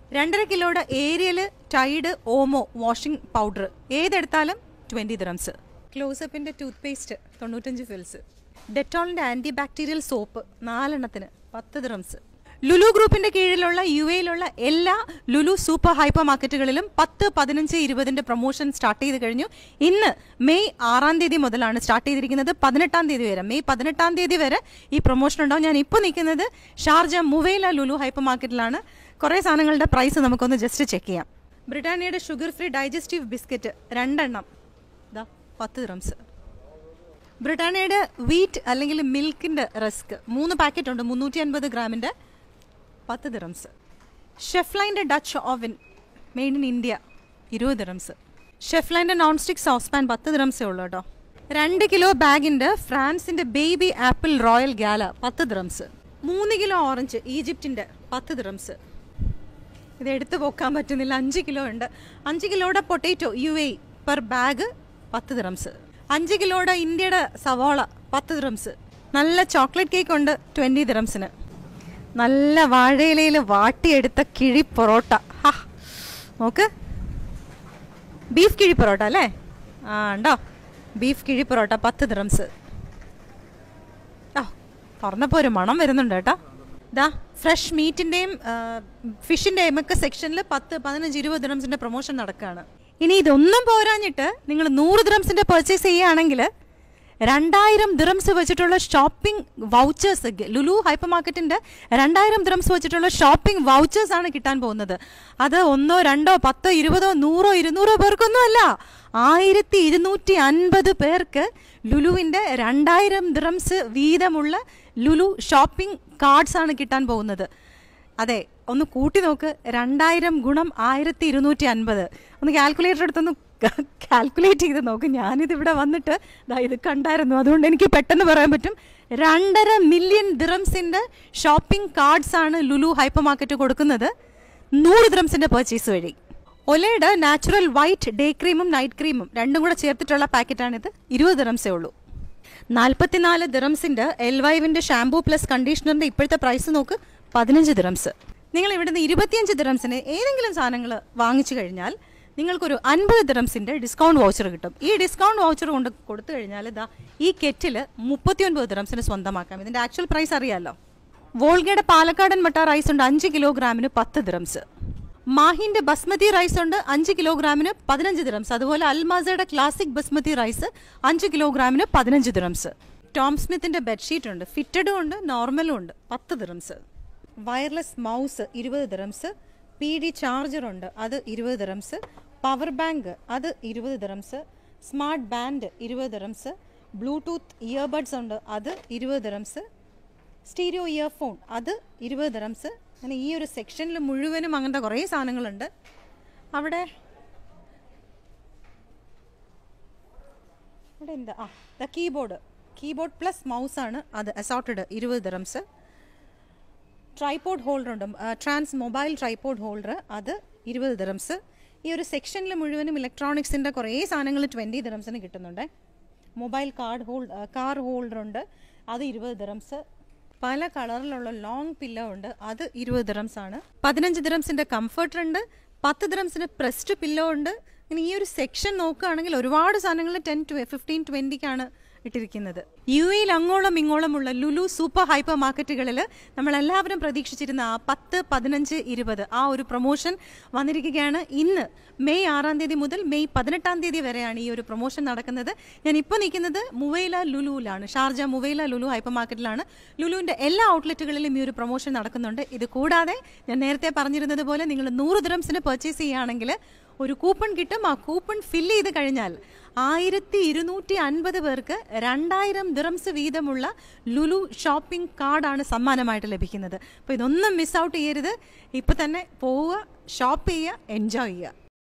രണ്ടര കിലോയുടെ Ariel Tide Omo washing powder ഏതെടുത്താലും ട്വൻറ്റി ദ്രംസ് ക്ലോസപ്പിൻ്റെ ടൂത്ത് പേസ്റ്റ് തൊണ്ണൂറ്റഞ്ച് ഫിൽസ് ഡെറ്റോളിൻ്റെ ആൻറ്റി ബാക്ടീരിയൽ സോപ്പ് നാലെണ്ണത്തിന് പത്ത് ദ്രംസ് ലുലു ഗ്രൂപ്പിന്റെ കീഴിലുള്ള യു എയിലുള്ള എല്ലാ ലുലു സൂപ്പർ ഹൈപ്പർ മാർക്കറ്റുകളിലും പത്ത് പതിനഞ്ച് ഇരുപതിന്റെ പ്രൊമോഷൻ സ്റ്റാർട്ട് ചെയ്ത് കഴിഞ്ഞു ഇന്ന് മെയ് ആറാം തീയതി മുതലാണ് സ്റ്റാർട്ട് ചെയ്തിരിക്കുന്നത് പതിനെട്ടാം തീയതി വരെ മെയ് പതിനെട്ടാം തീയതി വരെ ഈ പ്രൊമോഷൻ ഉണ്ടാവും ഞാൻ ഇപ്പോൾ നിൽക്കുന്നത് ഷാർജ മുവൈല ലുലു ഹൈപ്പർ മാർക്കറ്റിലാണ് കുറേ സാധനങ്ങളുടെ പ്രൈസ് നമുക്കൊന്ന് ജസ്റ്റ് ചെക്ക് ചെയ്യാം ബ്രിട്ടാനിയയുടെ ഷുഗർ ഫ്രീ ഡൈജസ്റ്റീവ് ബിസ്ക്കറ്റ് രണ്ടെണ്ണം ഇതാ പത്ത് ദ്രംസ് ബ്രിട്ടാനിയയുടെ വീറ്റ് അല്ലെങ്കിൽ മിൽക്കിൻ്റെ റസ്ക് മൂന്ന് പാക്കറ്റ് ഉണ്ട് മുന്നൂറ്റി അൻപത് ഗ്രാമിൻ്റെ പത്ത് ദിറംസ് ഷെഫ്ലൈൻ്റെ Dutch oven made in India ഇരുപത് ദിറംസ് ഷെഫ്ലൈൻ്റെ നോൺ സ്റ്റിക് സോസ് പാൻ പത്ത് ദിറംസേ ഉള്ളൂ കേട്ടോ രണ്ട് കിലോ ബാഗിൻ്റെ ഫ്രാൻസിൻ്റെ ബേബി ആപ്പിൾ റോയൽ ഗാല പത്ത് ദിറംസ് മൂന്ന് കിലോ ഓറഞ്ച് ഈജിപ്തിൻ്റെ പത്ത് ദിറംസ് ഇത് എടുത്തു പോക്കാൻ പറ്റുന്നില്ല അഞ്ച് കിലോ ഉണ്ട് അഞ്ച് കിലോയുടെ potato U A per bag പത്ത് ദിറംസ് അഞ്ച് കിലോയുടെ ഇന്ത്യയുടെ സവാള പത്ത് ദിറംസ് നല്ല ചോക്ലേറ്റ് കേക്ക് ഉണ്ട് ട്വൻറ്റി ദിറംസിന് നല്ല വാഴയിലയിൽ വാട്ടിയെടുത്ത കിഴി പൊറോട്ട ഹാ നോക്ക് ബീഫ് കിഴി പൊറോട്ട അല്ലേ ആ ഉണ്ടോ ബീഫ് കിഴി പൊറോട്ട പത്ത് ദിറംസ് ആ തുറന്നപ്പോൾ ഒരു മണം വരുന്നുണ്ട് കേട്ടോ ദാ ഫ്രഷ് മീറ്റിൻ്റെയും ഫിഷിൻ്റെയും ഒക്കെ സെക്ഷനിൽ പത്ത് പതിനഞ്ച് ഇരുപത് ദിറംസിൻ്റെ പ്രൊമോഷൻ നടക്കുകയാണ് ഇനി ഇതൊന്നും പോരാഞ്ഞിട്ട് നിങ്ങൾ നൂറ് ദിറംസിൻ്റെ പർച്ചേസ് ചെയ്യുകയാണെങ്കിൽ രണ്ടായിരം ദിറംസ് വെച്ചിട്ടുള്ള ഷോപ്പിംഗ് വൗച്ചേഴ്സ് ലുലു ഹൈപ്പർ മാർക്കറ്റിൻ്റെ രണ്ടായിരം ദിറംസ് വെച്ചിട്ടുള്ള ഷോപ്പിംഗ് വൗച്ചേഴ്സ് ആണ് കിട്ടാൻ പോകുന്നത് അത് ഒന്നോ രണ്ടോ പത്തോ ഇരുപതോ നൂറോ ഇരുന്നൂറോ പേർക്കൊന്നും അല്ല ആയിരത്തി ഇരുന്നൂറ്റി അൻപത് പേർക്ക് ലുലുവിൻ്റെ രണ്ടായിരം ദിറംസ് വീതമുള്ള ലുലു ഷോപ്പിംഗ് കാർഡ്സ് ആണ് കിട്ടാൻ പോകുന്നത് അതെ ഒന്ന് കൂട്ടി നോക്ക് രണ്ടായിരം ഗുണം ആയിരത്തി ഇരുന്നൂറ്റി അൻപത് ഒന്ന് കാൽക്കുലേറ്റർ എടുത്തൊന്ന് കാൽക്കുലേറ്റ് ചെയ്ത് നോക്ക് ഞാനിത് ഇവിടെ വന്നിട്ട് ദാ ഇത് കണ്ടായിരുന്നു അതുകൊണ്ട് എനിക്ക് പെട്ടെന്ന് പറയാൻ പറ്റും രണ്ടര മില്യൺ ദിറംസിൻ്റെ ഷോപ്പിംഗ് കാർഡ്സ് ആണ് ലുലു ഹൈപ്പർ മാർക്കറ്റ് കൊടുക്കുന്നത് നൂറ് ദിറംസിൻ്റെ പർച്ചേസ് വഴി ഒലയുടെ നാച്ചുറൽ വൈറ്റ് ഡേ ക്രീമും നൈറ്റ് ക്രീമും രണ്ടും കൂടെ ചേർത്തിട്ടുള്ള പാക്കറ്റാണിത് ഇരുപത് ദിറംസേ ഉള്ളൂ നാൽപ്പത്തിനാല് ദിറംസിൻ്റെ എൽ വൈവിൻ്റെ ഷാംപൂ പ്ലസ് കണ്ടീഷണറിൻ്റെ ഇപ്പോഴത്തെ പ്രൈസ് നോക്ക് പതിനഞ്ച് ദിറംസ് നിങ്ങൾ ഇവിടുന്ന് ഇരുപത്തിയഞ്ച് ദിറംസിന് ഏതെങ്കിലും സാധനങ്ങൾ വാങ്ങിച്ചു കഴിഞ്ഞാൽ നിങ്ങൾക്കൊരു അൻപത് ദിറംസിൻ്റെ ഡിസ്കൗണ്ട് വൗച്ചർ കിട്ടും ഈ ഡിസ്കൗണ്ട് വൗച്ചർ കൊണ്ട് കൊടുത്തു കഴിഞ്ഞാൽ ഇതാ ഈ കെറ്റിൽ മുപ്പത്തിയൊൻപത് ദിറംസിന് സ്വന്തമാക്കാം ഇതിൻ്റെ ആക്ച്വൽ പ്രൈസ് അറിയാമല്ലോ വോൾഗയുടെ പാലക്കാടൻ മട്ട റൈസ് ഉണ്ട് അഞ്ച് കിലോഗ്രാമിന് പത്ത് ദിറംസ് മാഹിന്റെ ബസ്മതി റൈസ് ഉണ്ട് അഞ്ച് കിലോഗ്രാമിന് പതിനഞ്ച് ദിറംസ് അതുപോലെ അൽമാസയുടെ ക്ലാസിക് ബസ്മതി റൈസ് അഞ്ച് കിലോഗ്രാമിന് പതിനഞ്ച് ദിറംസ് ടോം സ്മിത്തിന്റെ ബെഡ്ഷീറ്റ് ഉണ്ട് ഫിറ്റഡും ഉണ്ട് നോർമലും ഉണ്ട് പത്ത് ദിറംസ് വയർലെസ് മൗസ് ഇരുപത് ദിറംസ് പി ഡി ചാർജർ ഉണ്ട് അത് ഇരുപത് ദിറംസ് പവർ ബാങ്ക് അത് ഇരുപത് ദിറംസ് സ്മാർട്ട് ബാൻഡ് ഇരുപത് ദിറംസ് ബ്ലൂടൂത്ത് ഇയർബഡ്സ് ഉണ്ട് അത് ഇരുപത് ദിറംസ് സ്റ്റീരിയോ ഇയർഫോൺ അത് ഇരുപത് ദിറംസ് അങ്ങനെ ഈ ഒരു സെക്ഷനിൽ മുഴുവനും അങ്ങനത്തെ കുറേ സാധനങ്ങളുണ്ട് അവിടെ അവിടെ എന്താ ആ the keyboard keyboard plus mouse ആണ് അത് അസോർട്ടഡ് ഇരുപത് ദിറംസ് ട്രൈപോഡ് ഹോൾഡർ ഉണ്ട് ട്രാൻസ് മൊബൈൽ ട്രൈപോഡ് ഹോൾഡർ അത് ഇരുപത് ദിറംസ് ഈ ഒരു സെക്ഷനിൽ മുഴുവനും ഇലക്ട്രോണിക്സിൻ്റെ കുറേ സാധനങ്ങൾ ട്വൻറ്റി ദിറംസിന് കിട്ടുന്നുണ്ട് mobile card hold car holder ഉണ്ട് അത് ഇരുപത് ദിറംസ് പല കളറിലുള്ള ലോങ് പില്ലോ ഉണ്ട് അത് ഇരുപത് ദിറംസ് ആണ് പതിനഞ്ച് ദിറംസിൻ്റെ കംഫർട്ടർ ഉണ്ട് പത്ത് ദിറംസിന് പ്രസ്ഡ് പില്ലോ ഉണ്ട് ഇനി ഈ ഒരു സെക്ഷൻ നോക്കുകയാണെങ്കിൽ ഒരുപാട് സാധനങ്ങൾ ടെൻ ടു ഫിഫ്റ്റീൻ ട്വൻറ്റിക്കാണ് ഇട്ടിരിക്കുന്നത് യു എയിൽ അങ്ങോളം ഇങ്ങോളമുള്ള ലുലു സൂപ്പർ ഹൈപ്പർ മാർക്കറ്റുകളിൽ നമ്മൾ എല്ലാവരും പ്രതീക്ഷിച്ചിരുന്ന ആ പത്ത് പതിനഞ്ച് ഇരുപത് ആ ഒരു പ്രൊമോഷൻ വന്നിരിക്കുകയാണ് ഇന്ന് മെയ് ആറാം തീയതി മുതൽ മെയ് പതിനെട്ടാം തീയതി വരെയാണ് ഈ ഒരു പ്രൊമോഷൻ നടക്കുന്നത് ഞാൻ ഇപ്പോൾ നിൽക്കുന്നത് മുവൈല ലുലുവിലാണ് ഷാർജ മുവൈല ലുലു ഹൈപ്പർ മാർക്കറ്റിലാണ് ലുലുവിൻ്റെ എല്ലാ ഔട്ട്ലെറ്റുകളിലും ഈ ഒരു പ്രൊമോഷൻ നടക്കുന്നുണ്ട് ഇത് കൂടാതെ ഞാൻ നേരത്തെ പറഞ്ഞിരുന്നത് പോലെ നിങ്ങൾ നൂറ് ദിറംസിന് പർച്ചേസ് ചെയ്യുകയാണെങ്കിൽ ഒരു കൂപ്പൺ കിട്ടും ആ കൂപ്പൺ ഫില്ല് ചെയ്ത് കഴിഞ്ഞാൽ ആയിരത്തി ഇരുന്നൂറ്റി അൻപത് പേർക്ക് രണ്ടായിരം ദിറംസ് വീതമുള്ള ലുലു ഷോപ്പിംഗ് കാർഡാണ് സമ്മാനമായിട്ട് ലഭിക്കുന്നത് അപ്പോൾ ഇതൊന്നും മിസ് ഔട്ട് ചെയ്യരുത് ഇപ്പോൾ തന്നെ പോവുക ഷോപ്പ് ചെയ്യുക എൻജോയ് ചെയ്യുക